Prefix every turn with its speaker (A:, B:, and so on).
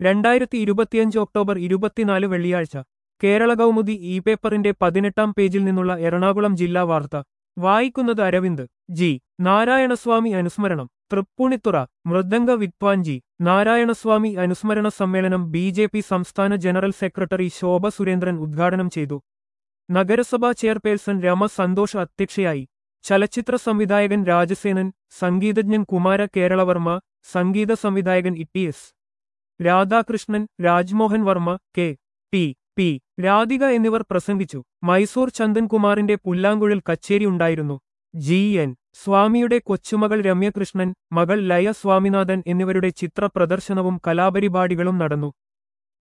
A: രണ്ടായിരത്തി ഇരുപത്തിയഞ്ച് ഒക്ടോബർ ഇരുപത്തിനാല് വെള്ളിയാഴ്ച കേരള കൗമുദി ഇ പേപ്പറിന്റെ പതിനെട്ടാം പേജിൽ നിന്നുള്ള എറണാകുളം ജില്ലാ വാർത്ത വായിക്കുന്നത് അരവിന്ദ് ജി നാരായണസ്വാമി അനുസ്മരണം തൃപ്പൂണിത്തുറ മൃദംഗ വിദ്വാൻ ജി നാരായണസ്വാമി അനുസ്മരണ സമ്മേളനം ബി ജെ പി സംസ്ഥാന ജനറൽ സെക്രട്ടറി ശോഭ സുരേന്ദ്രൻ ഉദ്ഘാടനം ചെയ്തു നഗരസഭാ ചെയർപേഴ്സൺ രമ സന്തോഷ് അധ്യക്ഷയായി ചലച്ചിത്ര സംവിധായകൻ രാജസേനൻ സംഗീതജ്ഞൻ കുമാര കേരളവർമ്മ സംഗീത സംവിധായകൻ E S Radhakrishnan Rajmohan Varma K P P Radhika എന്നിവർ പ്രസംഗിച്ചു മൈസൂർ ചന്ദൻകുമാറിന്റെ പുല്ലാങ്കുഴൽ കച്ചേരി ഉണ്ടായിരുന്നു ജി എൻ സ്വാമിയുടെ കൊച്ചുമകൾ രമ്യകൃഷ്ണൻ മകൾ ലയ സ്വാമിനാഥൻ എന്നിവരുടെ ചിത്ര പ്രദർശനവും കലാപരിപാടികളും നടന്നു